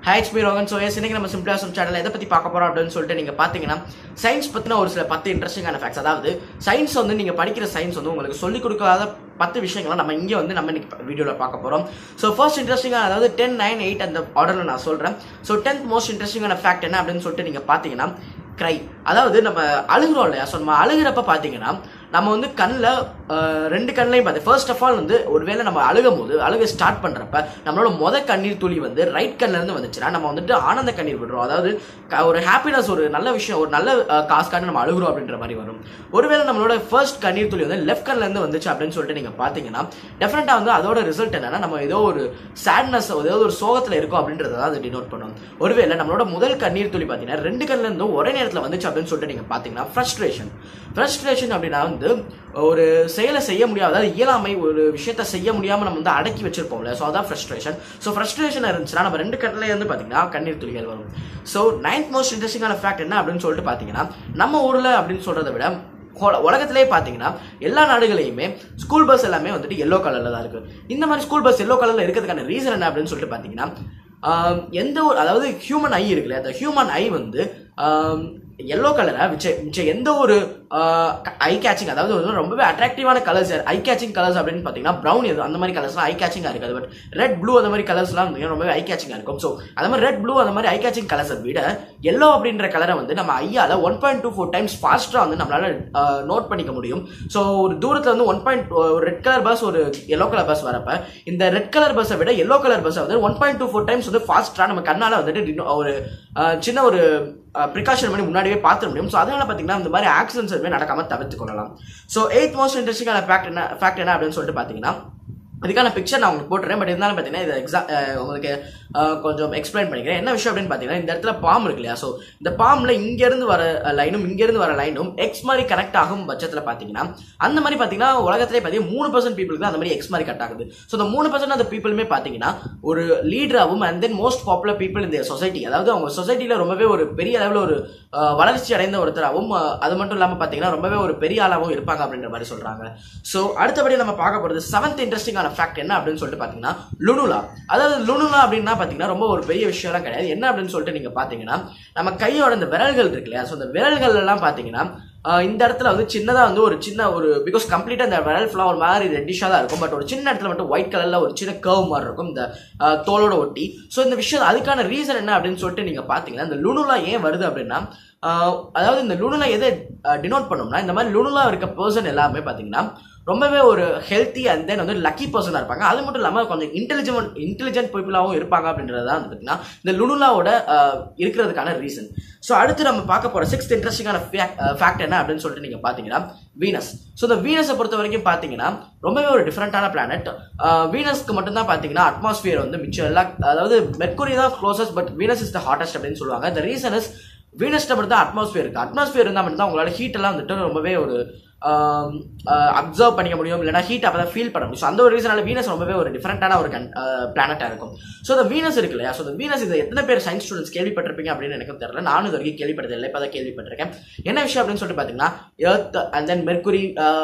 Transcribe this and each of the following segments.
H பி Rohan so yes இன்னைக்கு நம்ம சிம்பிளாசம் சேனல் எதை பற்றி பார்க்க போகிறோம் அப்படின்னு சொல்லிட்டு நீங்கள் பார்த்தீங்கன்னா சயின்ஸ் பற்றின ஒரு சில பத்து இன்ட்ரெஸ்டிங்கான ஃபேக்ட்ஸ் அதாவது சயின்ஸ் வந்து நீங்கள் படிக்கிற சயின்ஸ் வந்து உங்களுக்கு சொல்லிக் கொடுக்காத பத்து விஷயங்களை நம்ம இங்கே வந்து நம்ம இன்னைக்கு வீடியோவில் பார்க்க போகிறோம் ஸோ ஃபர்ஸ்ட் இன்ட்ரெஸ்டிங்காக அதாவது டென் நைன் எயிட் அந்த ஆர்டரில் நான் சொல்கிறேன் ஸோ டென்த் மோஸ்ட் இன்ட்ரெஸ்டிங்கான ஃபேக்ட் என்ன அப்படின்னு சொல்லிட்டு நீங்கள் பார்த்தீங்கன்னா க்ரை அதாவது நம்ம அழுகிறோம் இல்லையா ஸோ நம்ம அழுகிறப்ப பார்த்தீங்கன்னா நம்ம வந்து கண்ணில் ரெண்டு கண்ணையும் பார்த்து ஃபர்ஸ்ட் ஆஃப் ஆல் வந்து ஒருவேளை நம்ம அழுகும் போது அழுக ஸ்டார்ட் பண்ணுறப்ப நம்மளோட முத கண்ணீர் துளி வந்து ரைட் கண்ணிலேருந்து வந்துச்சுன்னா நம்ம வந்துட்டு ஆனந்த கண்ணீர் விடுறோம் அதாவது க- ஒரு ஹாப்பினஸ் ஒரு நல்ல விஷயம் ஒரு நல்ல அஹ், காசுக்காக நம்ம அழுகிறோம் அப்படின்ற மாதிரி வரும் ஒருவேளை நம்மளோட ஃபர்ஸ்ட் கண்ணீர் துளி வந்து லெஃப்ட் கண்ணிலேருந்து வந்துச்சு அப்படின்னு சொல்லிட்டு நீங்கள் பார்த்தீங்கன்னா டெஃபினட்டாக வந்து அதோட ரிசல்ட் என்னன்னா நம்ம ஏதோ ஒரு சேட்னஸ் ஏதோ ஒரு சோகத்தில் இருக்கோம் அப்படின்றத தான் அது டினோட் பண்ணும் ஒருவேளை நம்மளோட முதல் கண்ணீர் துளி பார்த்தீங்கன்னா ரெண்டு கண்ணுல இருந்தும் ஒரே நேரத்தில் வந்துச்சு அப்படின்னு சொல்லிட்டு நீங்கள் பார்த்தீங்கன்னா ஃப்ரஸ்ட்ரேஷன் ஃப்ரஸ்ட்ரேஷன் அப்படின்னா வந்து ஒரு செயலை செய்ய முடியாது அதாவது இயலாமை ஒரு விஷயத்த செய்ய முடியாமல் நம்ம வந்து அடக்கி வச்சிருப்போம்ல ஸோ அதான் ஃப்ரஸ்ட்ரேஷன் ஸோ ஃப்ரஸ்ட்ரேஷன் இருந்துச்சுன்னா நம்ம ரெண்டு கண்ணிலே இருந்து பார்த்தீங்கன்னா கண்ணீர் துளிகள் வரும் ஸோ நைன்த் மோஸ்ட் இன்ட்ரெஸ்டிங்கான ஃபேக்ட் என்ன அப்படின்னு சொல்லிட்டு பார்த்தீங்கன்னா நம்ம ஊரில் அப்படின்னு சொல்கிறத விட உல- உலகத்திலே பார்த்தீங்கன்னா எல்லா நாடுகளையுமே ஸ்கூல் பஸ் எல்லாமே வந்துட்டு எல்லோ கலரில் தான் இருக்கு இந்த மாதிரி ஸ்கூல் பஸ் எல்லோ கலரில் இருக்கிறதுக்கான ரீசன் என்ன அப்படின்னு சொல்லிட்டு பார்த்தீங்கன்னா ஆம், எந்த ஒரு அதாவது ஹியூமன் ஐ இருக்குல்ல அந்த ஹியூமன் ஐ வந்து எல்லோ கலரை மிச்ச மிச்ச எந்த ஒரு ஐ கேச்சிங் அதாவது வந்து ரொம்பவே அட்ராக்டிவான கலர்ஸ் ஐ கேச்சிங் கலர்ஸ் அப்படின்னு பார்த்தீங்கன்னா ப்ரௌன் எது அந்த மாதிரி கலர்ஸ்லாம் ஐ கேச்சிங்காக இருக்காது பட் ரெட் ப்ளூ அந்த மாதிரி கலர்ஸ்லாம் வந்து ரொம்பவே ஐ கேச்சிங்காக இருக்கும் ஸோ அந்த மாதிரி ரெட் ப்ளூ அந்த மாதிரி ஐ கேச்சிங் கலர்ஸை விட எல்லோ அப்படின்ற கலரை வந்து நம்ம ஐயால one point two four times ஃபாஸ்ட்டாக வந்து நம்மளால நோட் பண்ணிக்க முடியும் ஸோ ஒரு தூரத்தில் வந்து ஒன் பாயிண்ட் ஒரு ரெட் கலர் பஸ் ஒரு எல்லோ கலர் பஸ் வரப்ப இந்த ரெட் கலர் பஸ்ஸை விட எல்லோ கலர் பஸ்ஸை வந்து one point two four times வந்து ஃபாஸ்ட்டாக நம்ம கண்ணால் வந்துட்டு deno- ஒரு அஹ், சின்ன ஒரு ப்ரிகாஷன் பண்ணி முன்னாடியே பார்த்துட முடியும் ஸோ அதனால பார்த்தீங்கன்னா இந்த மாதிரி ஆக்சிடென்ட்ஸ் எதுவுமே நடக்காம தவிர்த்து கொள்ளலாம் ஸோ எயித் மோஸ்ட் இன்ட்ரெஸ்டிங்கான ஃபேக்ட் என்ன ஃபேக்ட் என்ன அப்படின்னு சொல்லிட்டு பார்த்தீங்கன்னா அதுக்கான பிக்சர் நான் உங்களுக்கு போட்டுறேன் பட் இருந்தாலும் பார்த்தீங்கன்னா இது எக்ஸா உங்களுக்கு அஹ், கொஞ்சம் எக்ஸ்பிளைன் பண்ணிக்கிறேன் என்ன விஷயம் அப்படின்னு பார்த்தீங்கன்னா இந்த இடத்துல பாம் இருக்கு இல்லையா ஸோ இந்த பாம்பில் இங்கேருந்து வர லைனும் இங்கேருந்து வர லைனும் எக்ஸ் மாதிரி கனெக்ட் ஆகும் பட்சத்தில் பார்த்தீங்கன்னா அந்த மாதிரி பார்த்தீங்கன்னா உலகத்திலே பார்த்தீங்கன்னா மூணு பர்சன்ட் பீப்புளுக்கு தான் அந்த மாதிரி எக்ஸ் மாதிரி கட் ஆகுது ஸோ இந்த மூணு பர்சன்ட் அந்த பீப்புளுமே பார்த்தீங்கன்னா ஒரு லீடராகவும் and then most popular people இந்த சொசைட்டி அதாவது அவங்க சொசைட்டியில் ரொம்பவே ஒரு பெரிய லெவலில் ஒரு அஹ், வளர்ச்சி அடைந்த ஒருத்தராகவும் அஹ், அது மட்டும் இல்லாமல் பார்த்தீங்கன்னா ரொம்பவே ஒரு பெரிய ஆளாகவும் இருப்பாங்க அப்படின்ற மாதிரி சொல்கிறாங்க ஸோ அடுத்தபடி நம்ம பார்க்க போகிறது செவன்த் இன்ட்ரெஸ்டிங்கான ஃபேக்ட் என்ன அப்படின்னு சொல்லிட்டு பார்த்தீங்கன்னா லுனுலா அதாவது லுனுலா அப்படின்னா பார்த்தீங்கன்னா ரொம்ப ஒரு பெரிய விஷயம்லாம் கிடையாது என்ன அப்படின்னு சொல்லிட்டு நீங்கள் பார்த்தீங்கன்னா நம்ம கையோட இந்த விரல்கள் இருக்கு இல்லையா ஸோ இந்த விரல்கள் எல்லாம் பார்த்தீங்கன்னா ஆஹ் இந்த இடத்துல வந்து சின்னதாக வந்து ஒரு சின்ன ஒரு பிகாஸ் கம்ப்ளீட்டாக இந்த விரல் ஃபுல்லாக ஒரு மாதிரி ரெட்டிஷாக தான் இருக்கும் பட் ஒரு சின்ன இடத்துல மட்டும் ஒயிட் கலரில் ஒரு சின்ன கர்வ் மாதிரி இருக்கும் இந்த ஆஹ் தோலோட ஒட்டி ஸோ இந்த விஷயம் அதுக்கான ரீசன் என்ன அப்படின்னு சொல்லிட்டு நீங்கள் பார்த்தீங்கன்னா இந்த லுனுலா ஏன் வருது அப்படின்னா ஆஹ் அதாவது இந்த லுனுலா எதை டினோட் பண்ணோம்னா இந்த மாதிரி லுனுலா இருக்க பர்சன் எல்லாமே பார்த்தீங்கன்னா ரொம்பவே ஒரு ஹெல்த்தி அண்ட் தென் வந்து லக்கி பர்சனாக இருப்பாங்க அது மட்டும் இல்லாமல் கொஞ்சம் இன்டெலிஜென்ட் இன்டெலிஜென்ட் பீப்புளாகவும் இருப்பாங்க அப்படின்றது தான் வந்து பார்த்தீங்கன்னா இந்த லுனுலாவோட ஆஹ், இருக்கிறதுக்கான ரீசன் ஸோ அடுத்து நம்ம பார்க்க போகிற சிக்ஸ்த் இன்ட்ரெஸ்டிங்கான ஃபேக்ட் என்ன அப்படின்னு சொல்லிட்டு நீங்கள் பார்த்தீங்கன்னா வீனஸ் ஸோ இந்த வீனஸை பொறுத்த வரைக்கும் பார்த்தீங்கன்னா ரொம்பவே ஒரு டிஃப்ரெண்ட்டான பிளானட் வீனஸ்க்கு மட்டும்தான் பார்த்தீங்கன்னா அட்மாஸ்பியர் வந்து மிச்சம் எல்லா அதாவது மெர்க்குரி தான் closest but Venus is the hottest அப்படின்னு சொல்லுவாங்க த ரீசன் இஸ் வீனஸ்ட்டை மட்டும் தான் அட்மாஸ்பியர் இருக்குது அட்மாஸ்பியர் இருந்தால் மட்டும் தான் உங்களால ஹீட் எல்லாம் வந்துட்டு ரொம்பவே ஒரு அப்சர்வ் பண்ணிக்க முடியும் இல்லைனா ஹீட் அப்போ தான் ஃபீல் பண்ண முடியும் ஸோ அந்த ஒரு ரீசனால வீனஸ் ரொம்பவே ஒரு டிஃப்ரெண்ட்டான ஒரு கன் பிளானட்டாக இருக்கும் ஸோ இந்த வீனஸ் இருக்கு இல்லையா ஸோ இந்த வீனஸ் இதை எத்தனை பேர் சயின்ஸ் ஸ்டூடெண்ட்ஸ் கேள்விப்பட்டிருப்பீங்க அப்படின்னு எனக்கு தெரியல நானும் இது வரைக்கும் கேள்விப்பட்டது இல்லை இப்போ தான் கேள்விப்பட்டிருக்கேன் என்ன விஷயம் அப்படின்னு சொல்லிட்டு பார்த்தீங்கன்னா Earth and then Mercury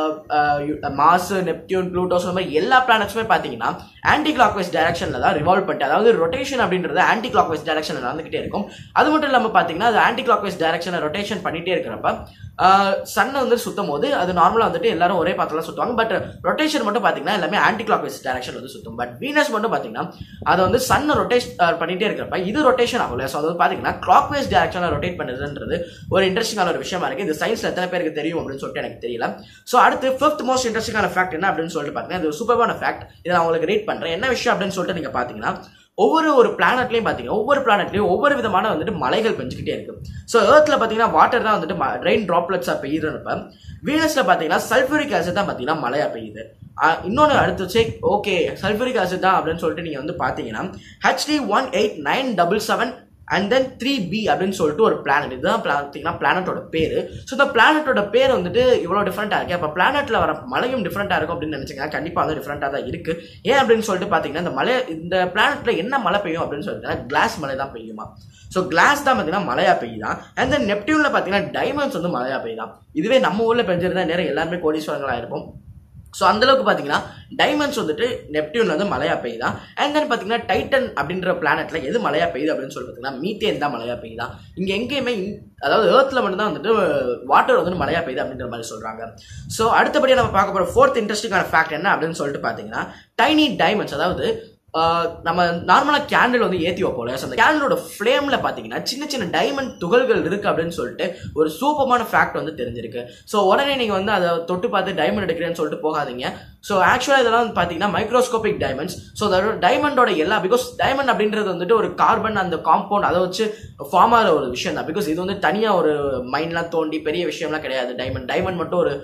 Mars Neptune Pluto அந்த மாதிரி எல்லா பிளானட்ஸுமே பார்த்தீங்கன்னா ஆன்டி கிளாக் வைஸ் டைரக்ஷனில் தான் ரிவால்வ் பண்ணிட்டு அதாவது ரொட்டேஷன் அப்படின்றது ஆன்டி கிளாக் வைஸ் டைரக்ஷனில் நடந்துகிட்டே இருக்கும் அது மட்டும் இல்லாமல் பார்த்தீங்கன்னா அது ஆன்டி கிளாக் வைஸ் டைரக்ஷனை ரொட்டேஷன் பண்ணிட்டே இருக்கிறப்ப சன்னை வந்து சுத்தும் போது அது நார்மலாக வந்துட்டு எல்லாரும் ஒரே பாத்திரம் சுற்றுவாங்க பட் ரொட்டேஷன் மட்டும் பார்த்தீங்கன்னா எல்லாமே ஆன்டி கிளாக் வைஸ் டைரக்ஷன் வந்து சுத்தும் பட் வீனஸ் மட்டும் பார்த்தீங்கன்னா அதை வந்து சன்னை ரொட்டேட் பண்ணிட்டே இருக்கிறப்ப இது ரொட்டேஷன் ஆகல ஸோ அது வந்து பார்த்தீங்கன்னா கிளாக் வைஸ் டைரக்ஷனில் ரொட்டேட் பண்ணுறதுன்றது ஒரு இன்ட்ரெஸ்டிங்கான ஒரு விஷயமா இருக்கு இது சயின்ஸ்ல எத்தனை பேருக்கு தெரியும் அப்படின்னு சொல்லிட்டு எனக்கு தெரியல ஸோ அடுத்து ஃபிஃப்த் மோஸ்ட் இன்ட்ரெஸ்டிங்கான ஃபேக்ட் என்ன அப்படின்னு சொல்லிட்டு பார்த்தீங்கன்னா இது சூப்பரான ஃபேக்ட் இதை நான் உங்களுக்கு ரீட் பண்ணுறேன் என்ன விஷயம் அப்படின்னு சொல்லிட்டு நீங்கள் பார்த்தீங்கன்னா ஒவ்வொரு ஒரு பிளானட்லையும் பார்த்தீங்கன்னா ஒவ்வொரு பிளானட்லையும் ஒவ்வொரு விதமான வந்துட்டு மலைகள் பெஞ்சுக்கிட்டே இருக்கு ஸோ ஏர்த்தில் பார்த்தீங்கன்னா வாட்டர் தான் வந்துட்டு ரெயின் ட்ராப்லெட்ஸாக பெய்யுறப்ப வீனஸில் பார்த்தீங்கன்னா சல்ஃபூரிக் ஆசிட் தான் பார்த்தீங்கன்னா மழையா பெய்யுது ஆஹ் இன்னொன்று அடுத்து செக் ஓகே சல்ஃபூரிக் ஆசிட் தான் அப்படின்னு சொல்லிட்டு நீங்கள் வந்து பார்த்தீங்கன்னா HD one eight nine double seven and then three P அப்படின்னு சொல்லிட்டு ஒரு பிளானட் இதுதான் பார்த்தீங்கன்னா பிளானட்டோட பேர் ஸோ இந்த பிளானட்டோட பேர் வந்துட்டு இவ்வளோ டிஃப்ரெண்ட்டாக இருக்குது அப்போ பிளானட்டில் வர மலையும் டிஃப்ரெண்ட்டாக இருக்கும் அப்படின்னு நினச்சிங்கன்னா கண்டிப்பாக வந்து டிஃப்ரெண்ட்டாக தான் இருக்குது ஏன் அப்படின்னு சொல்லிட்டு பார்த்தீங்கன்னா இந்த மலை இந்த பிளானட்டில் என்ன மழை பெய்யும் அப்படின்னு சொல்லிட்டு கிளாஸ் மழை தான் பெய்யுமா ஸோ கிளாஸ் தான் பார்த்தீங்கன்னா மழையா பெய்யுதான் அண்ட் தென் நெப்டியூனில் பார்த்தீங்கன்னா டைமண்ட்ஸ் வந்து மழையா பெய்யுதான் இதுவே நம்ம ஊரில் பெஞ்சிருந்தா நேரம் எல்லாருமே கோடீஸ்வரங்களாக இருப்போம் ஸோ அந்தளவுக்கு பார்த்தீங்கன்னா டைமண்ட்ஸ் வந்துட்டு நெப்டியூன்ல வந்து மழையா பெய்யுதா அண்ட் தென் பார்த்தீங்கன்னா டைட்டன் அப்படின்ற பிளானட்ல எது மழையா பெய்யுது அப்படின்னு சொல்லி பார்த்தீங்கன்னா மீத்தேன் தான் மழையா பெய்யுதா இங்கே எங்கேயுமே in- அதாவது ஏர்த்தில் மட்டும்தான் வந்துட்டு வாட்டர் வந்து மழையா பெய்யுது அப்படின்ற மாதிரி சொல்றாங்க ஸோ அடுத்தபடியாக நம்ம பார்க்க போகிற ஃபோர்த் இன்ட்ரெஸ்டிங்கான ஃபேக்ட் என்ன அப்படின்னு சொல்லிட்டு பார்த்தீங்கன்னா டைனி டைமண்ட்ஸ் அதாவது ஆஹ் நம்ம நார்மலாக கேண்டில் வந்து ஏற்றி வைப்போம் ஸோ அந்த கேண்டிலோட ஃப்ளேமில் பார்த்தீங்கன்னா சின்ன சின்ன டைமண்ட் துகள்கள் இருக்கு அப்படின்னு சொல்லிட்டு ஒரு சூப்பமான ஃபேக்ட் வந்து தெரிஞ்சிருக்கு ஸோ உடனே நீங்கள் வந்து அதை தொட்டு பார்த்து டைமண்ட் எடுக்கிறேன்னு சொல்லிட்டு போகாதீங்க ஸோ ஆக்சுவலாக இதெல்லாம் வந்து பார்த்தீங்கன்னா மைக்ரோஸ்கோபிக் டைமண்ட்ஸ் ஸோ அதோட டைமண்டோட எல்லா பிகாஸ் டைமண்ட் அப்படின்றது வந்துட்டு ஒரு கார்பன் அந்த காம்பவுண்ட் அதை வச்சு ஃபார்ம் ஆகிற ஒரு விஷயம் தான் பிகாஸ் இது வந்து தனியாக ஒரு மைண்ட்லாம் தோண்டி பெரிய விஷயம்லாம் கிடையாது டைமண்ட் டைமண்ட் மட்டும் ஒரு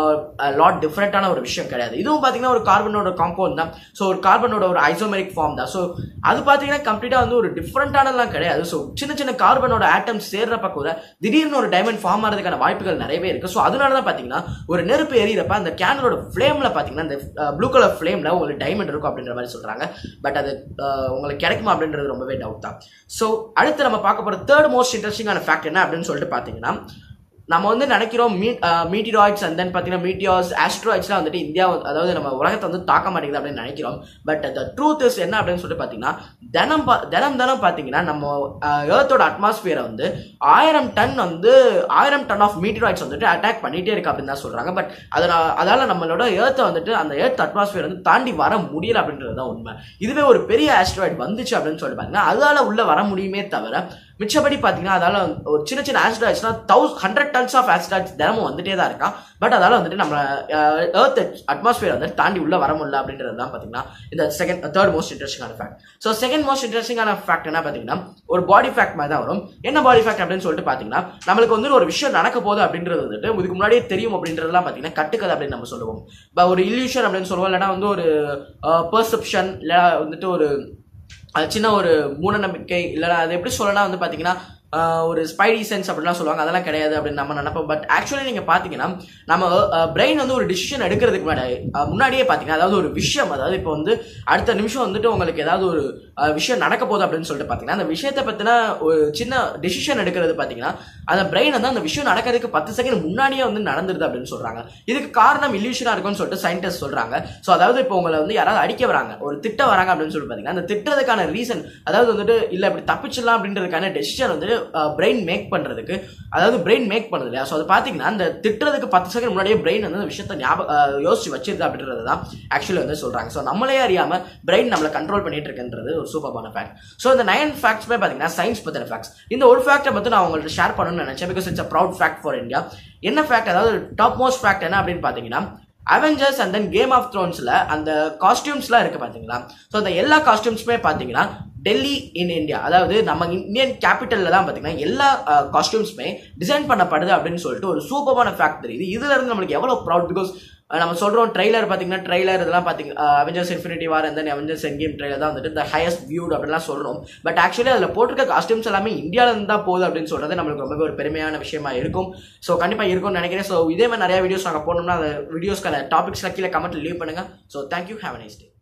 லாட் டிஃப்ரெண்ட்டான ஒரு விஷயம் கிடையாது இதுவும் பார்த்தீங்கன்னா ஒரு கார்பனோட காம்பவுண்ட் தான் ஸோ ஒரு கார்பனோட ஒரு ஐசோமெரிக் ஃபார்ம் தான் ஸோ அது பார்த்தீங்கன்னா கம்ப்ளீட்டாக வந்து ஒரு டிஃப்ரெண்ட்டானலாம் கிடையாது ஸோ சின்ன சின்ன கார்பனோட ஆட்டம்ஸ் சேர்றப்ப கூட திடீர்னு ஒரு டைமண்ட் ஃபார்ம் ஆகிறதுக்கான வாய்ப்புகள் நிறையவே இருக்கு ஸோ அதனால தான் பார்த்தீங்கன்னா ஒரு நெருப்பு எரியறப்ப அந்த கேண்டலோட ஃப்ளேமில் பார்த்தீங்கன்னா இந்த ப்ளூ கலர் ஃப்ளேமில் உங்களுக்கு டைமண்ட் இருக்கும் அப்படின்ற மாதிரி சொல்கிறாங்க பட் அது அஹ், உங்களுக்கு கிடைக்குமா அப்படின்றது ரொம்பவே டவுட் தான் ஸோ அடுத்து நம்ம பார்க்க போகிற தேர்ட் மோஸ்ட் இன்ட்ரெஸ்டிங்கான ஃபேக்ட் என்ன அப்படின்னு சொல்லிட்டு பார்த்தீங்கன்னா நம்ம வந்து நினைக்கிறோம் மீ மீட்டிராய்ட்ஸ் அண்ட் தென் பார்த்தீங்கன்னா மீட்டியாஸ் ஆஸ்ட்ராய்ட்ஸ்லாம் வந்துட்டு இந்தியா வந்து- அதாவது நம்ம உலகத்தை வந்து தாக்க மாட்டேங்குது அப்படின்னு நினைக்கிறோம் பட் த ட்ரூத் இஸ் என்ன அப்படின்னு சொல்லிட்டு பார்த்தீங்கன்னா தினம் பா- தினம் தினம் பார்த்தீங்கன்னா நம்ம ஏர்த்தோட அட்மாஸ்பியரை வந்து ஆயிரம் டன் வந்து ஆயிரம் டன் ஆஃப் மீட்டிராய்ட்ஸ் வந்துட்டு அட்டாக் பண்ணிட்டே இருக்கு அப்படின்னு தான் சொல்றாங்க பட் அதனால அதால நம்மளோட ஏர்த்தை வந்துட்டு அந்த ஏர்த் அட்மாஸ்பியர் வந்து தாண்டி வர முடியல அப்படின்றது தான் உண்மை இதுவே ஒரு பெரிய ஆஸ்ட்ராய்டு வந்துச்சு அப்படின்னு சொல்லிட்டு பார்த்தீங்கன்னா அதால உள்ள வர முடியுமே தவிர மிச்சபடி பார்த்தீங்கன்னா அதால ஒரு சின்ன சின்ன ஆஸ்ட்ராய்ட்ஸ்னா thousand hundred tons of asteroids தினமும் வந்துட்டே தான் இருக்கான் பட் அதால வந்துட்டு நம்ம ஏர்த் அட்மாஸ்பியர் வந்து தாண்டி உள்ள வர முடியல அப்படின்றது தான் பார்த்தீங்கன்னா இந்த செகண்ட் தேர்ட் மோஸ்ட் இன்ட்ரெஸ்டிங்கான ஃபேக்ட் ஸோ செகண்ட் மோஸ்ட் இன்ட்ரெஸ்டிங்கான ஃபேக்ட் என்ன பார்த்தீங்கன்னா ஒரு பாடி ஃபேக்ட் மாதிரி தான் வரும் என்ன பாடி ஃபேக்ட் அப்படின்னு சொல்லிட்டு பார்த்தீங்கன்னா நம்மளுக்கு வந்து ஒரு விஷயம் நடக்க போகுது அப்படின்றது வந்துட்டு இதுக்கு முன்னாடியே தெரியும் அப்படின்றதுலாம் பார்த்தீங்கன்னா கட்டுக்கதை அப்படின்னு நம்ம சொல்லுவோம் இப்போ ஒரு இல்யூஷன் அப்படின்னு சொல்லுவோம் இல்லைன்னா வந்து ஒரு பர்செப்ஷன் இல்லை வந்துட்டு ஒரு அது சின்ன ஒரு மூடநம்பிக்கை இல்லைனா அது எப்படி சொல்லலாம் வந்து பார்த்தீங்கன்னா ஆஹ் ஒரு ஸ்பைடி சென்ஸ் அப்படிலாம் சொல்லுவாங்க அதெல்லாம் கிடையாது அப்படின்னு நம்ம நினைப்போம் பட் ஆக்சுவலி நீங்கள் பார்த்தீங்கன்னா நம்ம பிரெயின் வந்து ஒரு டிசிஷன் எடுக்கிறதுக்கு முன்னாடி ஆஹ் முன்னாடியே பார்த்தீங்கன்னா அதாவது ஒரு விஷயம் அதாவது இப்போ வந்து அடுத்த நிமிஷம் வந்துட்டு உங்களுக்கு ஏதாவது ஒரு ஆஹ் விஷயம் நடக்க போகுது அப்படின்னு சொல்லிட்டு பார்த்தீங்கன்னா அந்த விஷயத்தை பற்றின ஒரு சின்ன டிசிஷன் எடுக்கிறது பார்த்தீங்கன்னா அந்த பிரெயின் வந்து அந்த விஷயம் நடக்கிறதுக்கு பத்து செகண்ட் முன்னாடியே வந்து நடந்துருது அப்படின்னு சொல்கிறாங்க இதுக்கு காரணம் இல்யூஷனாக இருக்கும்னு சொல்லிட்டு சயின்டிஸ்ட் சொல்கிறாங்க ஸோ அதாவது இப்போ உங்களை வந்து யாராவது அடிக்க வராங்க ஒரு திட்ட வராங்க அப்படின்னு சொல்லிட்டு பார்த்தீங்கன்னா அந்த திட்டுறதுக்கான ரீசன் அதாவது வந்துட்டு இல்லை இப்படி தப்பிச்சிடலாம் அப்படின்றதுக்கான டெசிஷன் வந்து பிரெயின் மேக் பண்ணுறதுக்கு அதாவது பிரெயின் மேக் பண்ணுது இல்லையா ஸோ அது பார்த்தீங்கன்னா அந்த திட்டுறதுக்கு பத்து செகண்ட் முன்னாடியே பிரெயின் வந்து அந்த விஷயத்தை ஞாபகம் அஹ், யோசிச்சு வச்சிருது அப்படின்றது தான் ஆக்சுவலி வந்து சொல்கிறாங்க ஸோ நம்மளே அறியாமல் பிரெயின் நம்மளை கண்ட்ரோல் பண்ணிட்டு இருக்குன்றது ஒரு சூப்பரான ஃபேக்ட் ஸோ இந்த நைன் ஃபேக்ட்ஸ்மே பார்த்தீங்கன்னா சயின்ஸ் பற்றின ஃபேக்ட்ஸ் இந்த ஒரு ஃபேக்ட்டை மட்டும் நான் உங்கள்ட்ட ஷேர் பண்ணணும்னு நினைச்சேன் because it's a proud fact for India என்ன ஃபேக்ட் அதாவது டாப் மோஸ்ட் ஃபேக்ட் என்ன அப்படின்னு பார்த்தீங்கன்னா Avengers and then game of த்ரோன்ஸில் அந்த காஸ்டியூம்ஸ்லாம் இருக்கு பார்த்தீங்களா ஸோ அந்த எல்லா காஸ்டியூம்ஸுமே பார்த்தீங்கன்னா டெல்லி இன் இந்தியா அதாவது நம்ம இந்தியன் கேபிட்டலில் தான் பார்த்தீங்கன்னா எல்லா காஸ்டியூம்ஸுமே டிசைன் பண்ணப்படுது அப்படின்னு சொல்லிட்டு ஒரு சூப்பரான ஃபேக்ட் தெரியுது இதுல இருந்து நம்மளுக்கு எவ்வளோ ப்ரௌட் பிகாஸ் நம்ம சொல்றோம் ட்ரைலர் பார்த்தீங்கன்னா ட்ரைலர் இதெல்லாம் பார்த்தீங்கன்னா அவெஞ்சர்ஸ் இன்ஃபினிட்டி வார் அந்த அவெஞ்சர்ஸ் என் கேம் ட்ரைலர் தான் வந்துட்டு இந்த ஹையஸ்ட் வியூட் அப்படிலாம் சொல்றோம் பட் ஆக்சுவலி அதில் போட்டிருக்க காஸ்டியூம்ஸ் எல்லாமே இந்தியால இருந்து தான் போகுது அப்படின்னு சொல்றது நம்மளுக்கு ரொம்பவே ஒரு பெருமையான விஷயமா இருக்கும் ஸோ கண்டிப்பாக இருக்கும்னு நினைக்கிறேன் ஸோ இதே மாதிரி நிறைய வீடியோஸ் நாங்கள் போனோம்னா அந்த வீடியோஸ்க்கான டாபிக்ஸ்லாம் கீழே கமெண்ட்ல லீவ் பண்ணுங்க so thank you have nice day